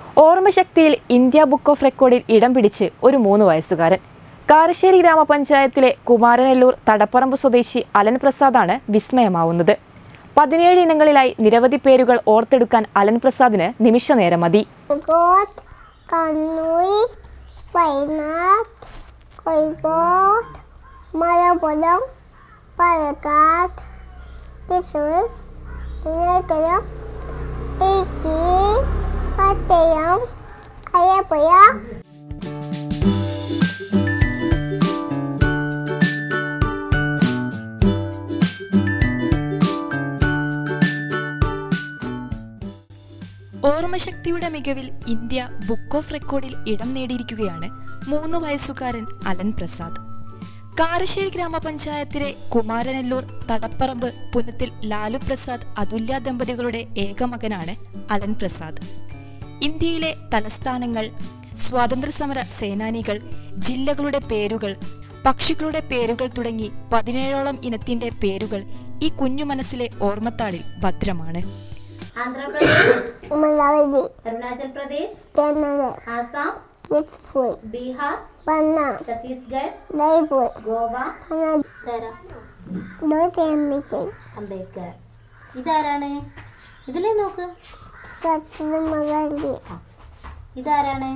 ഓർമ്മശക്തിയിൽ India book of റെക്കോർഡിൽ ഇടം പിടിച്ച് ഒരു മൂന്ന് വയസ്സുകാരൻ കാരശ്ശേരി ഗ്രാമപഞ്ചായത്തിലെ കുമാരനെല്ലൂർ തടപ്പറമ്പ് സ്വദേശി അലൻ പ്രസാദാണ് വിസ്മയമാവുന്നത് പതിനേഴ് ഇനങ്ങളിലായി നിരവധി പേരുകൾ ഓർത്തെടുക്കാൻ അലൻ പ്രസാദിന് നിമിഷനേരം മതി കോട്ട് കണ്ണൂർ വയനാട് കോഴിക്കോട് മലപ്പുറം പാലക്കാട് തൃശ്ശൂർ തിരുവനന്തപുരം ഇടുക്കി കോട്ടയം ആലപ്പുഴ ഓർമ്മശക്തിയുടെ മികവിൽ ഇന്ത്യ ബുക്ക് ഓഫ് റെക്കോർഡിൽ ഇടം നേടിയിരിക്കുകയാണ് മൂന്ന് വയസ്സുകാരൻ അലൻ പ്രസാദ് കാരശ്ശേരി ഗ്രാമപഞ്ചായത്തിലെ കുമാരനെല്ലൂർ തടപ്പറമ്പ് പുനത്തിൽ ലാലു പ്രസാദ് അതുല്യ ദമ്പതികളുടെ ഏക മകനാണ് അലൻ പ്രസാദ് ഇന്ത്യയിലെ തലസ്ഥാനങ്ങൾ സ്വാതന്ത്ര്യസമര സേനാനികൾ ജില്ലകളുടെ പേരുകൾ പക്ഷികളുടെ പേരുകൾ തുടങ്ങി പതിനേഴോളം ഇനത്തിന്റെ പേരുകൾ ഈ കുഞ്ഞു മനസ്സിലെ ഓർമ്മത്താളിൽ ഭദ്രമാണ് ആന്ധ്രാപ്രദേശ് മലയാളി അരുണാചൽ പ്രദേശ് കന്നഡ ആസാം ദിസ്പൂർ ബീഹാർ പന്ന ഛത്തീസ്ഗഡ് ജയ്പൂർ ഗോവ കന്നഡ ഇതാരാ ഡോട്ട് അംബേദ്കർ ഇതാരാണ് ഇതിലേ നോക്ക് സത്യമകണ്ടി ഇതാരാണ്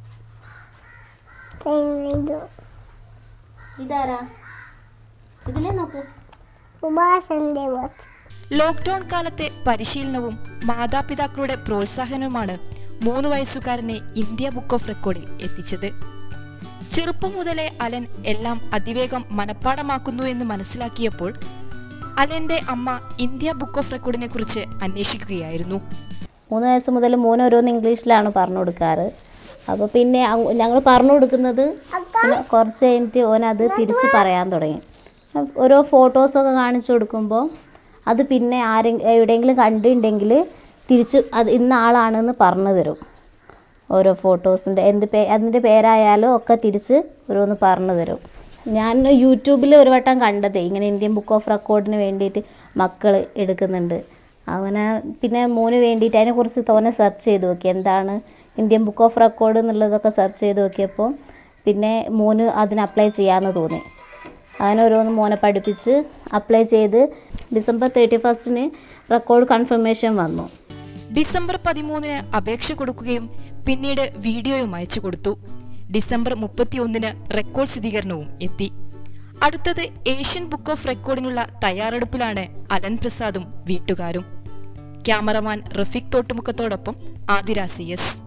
തെങ്ങു ഇതാരാ ഇതിലേ നോക്ക് സുഭാഷ് ബോസ് ലോക്ക്ഡൌൺ കാലത്തെ പരിശീലനവും മാതാപിതാക്കളുടെ പ്രോത്സാഹനവുമാണ് മൂന്ന് വയസ്സുകാരനെ ഇന്ത്യ ബുക്ക് ഓഫ് റെക്കോർഡിൽ എത്തിച്ചത് ചെറുപ്പം മുതലേ അലൻ എല്ലാം അതിവേഗം മനഃപ്പാടമാക്കുന്നു എന്ന് മനസ്സിലാക്കിയപ്പോൾ അലന്റെ അമ്മ ഇന്ത്യ ബുക്ക് ഓഫ് റെക്കോർഡിനെ കുറിച്ച് അന്വേഷിക്കുകയായിരുന്നു മൂന്ന് വയസ്സ് മുതൽ മോൻ ഓരോന്ന് ഇംഗ്ലീഷിലാണ് പറഞ്ഞു കൊടുക്കാറ് അപ്പോൾ പിന്നെ ഞങ്ങൾ പറഞ്ഞു കൊടുക്കുന്നത് പിന്നെ കുറച്ച് കഴിഞ്ഞിട്ട് ഓനത് തിരിച്ച് പറയാൻ തുടങ്ങി ഓരോ ഫോട്ടോസൊക്കെ കാണിച്ചു കൊടുക്കുമ്പോൾ അത് പിന്നെ ആരെ എവിടെയെങ്കിലും കണ്ടിട്ടുണ്ടെങ്കിൽ തിരിച്ച് അത് ഇന്ന ആളാണെന്ന് പറഞ്ഞു തരും ഓരോ ഫോട്ടോസിൻ്റെ എന്ത് പേ അതിൻ്റെ പേരായാലും ഒക്കെ തിരിച്ച് ഓരോന്ന് പറഞ്ഞു തരും ഞാൻ യൂട്യൂബിൽ ഒരു വട്ടം കണ്ടതേ ഇങ്ങനെ ഇന്ത്യൻ ബുക്ക് ഓഫ് റെക്കോർഡിന് വേണ്ടിയിട്ട് മക്കൾ എടുക്കുന്നുണ്ട് അങ്ങനെ പിന്നെ മോന് വേണ്ടിയിട്ട് അതിനെക്കുറിച്ച് തോനെ സെർച്ച് ചെയ്ത് നോക്കി എന്താണ് ഇന്ത്യൻ ബുക്ക് ഓഫ് റെക്കോർഡ് എന്നുള്ളതൊക്കെ സെർച്ച് ചെയ്ത് നോക്കിയപ്പോൾ പിന്നെ മോന് അതിന് അപ്ലൈ ചെയ്യാമെന്ന് തോന്നി അങ്ങനെ ഓരോന്ന് മോനെ പഠിപ്പിച്ച് അപ്ലൈ ചെയ്ത് ഡിസംബർ തേർട്ടി ഫസ്റ്റിന് റെക്കോർഡ് കൺഫർമേഷൻ വന്നു ഡിസംബർ പതിമൂന്നിന് അപേക്ഷ കൊടുക്കുകയും പിന്നീട് വീഡിയോയും അയച്ചു കൊടുത്തു ഡിസംബർ മുപ്പത്തിയൊന്നിന് റെക്കോർഡ് സ്ഥിരീകരണവും എത്തി അടുത്തത് ഏഷ്യൻ ബുക്ക് ഓഫ് റെക്കോർഡിനുള്ള തയ്യാറെടുപ്പിലാണ് അലൻ പ്രസാദും വീട്ടുകാരും ക്യാമറമാൻ റഫീഖ് തോട്ടുമുഖത്തോടൊപ്പം ആതിര സി എസ്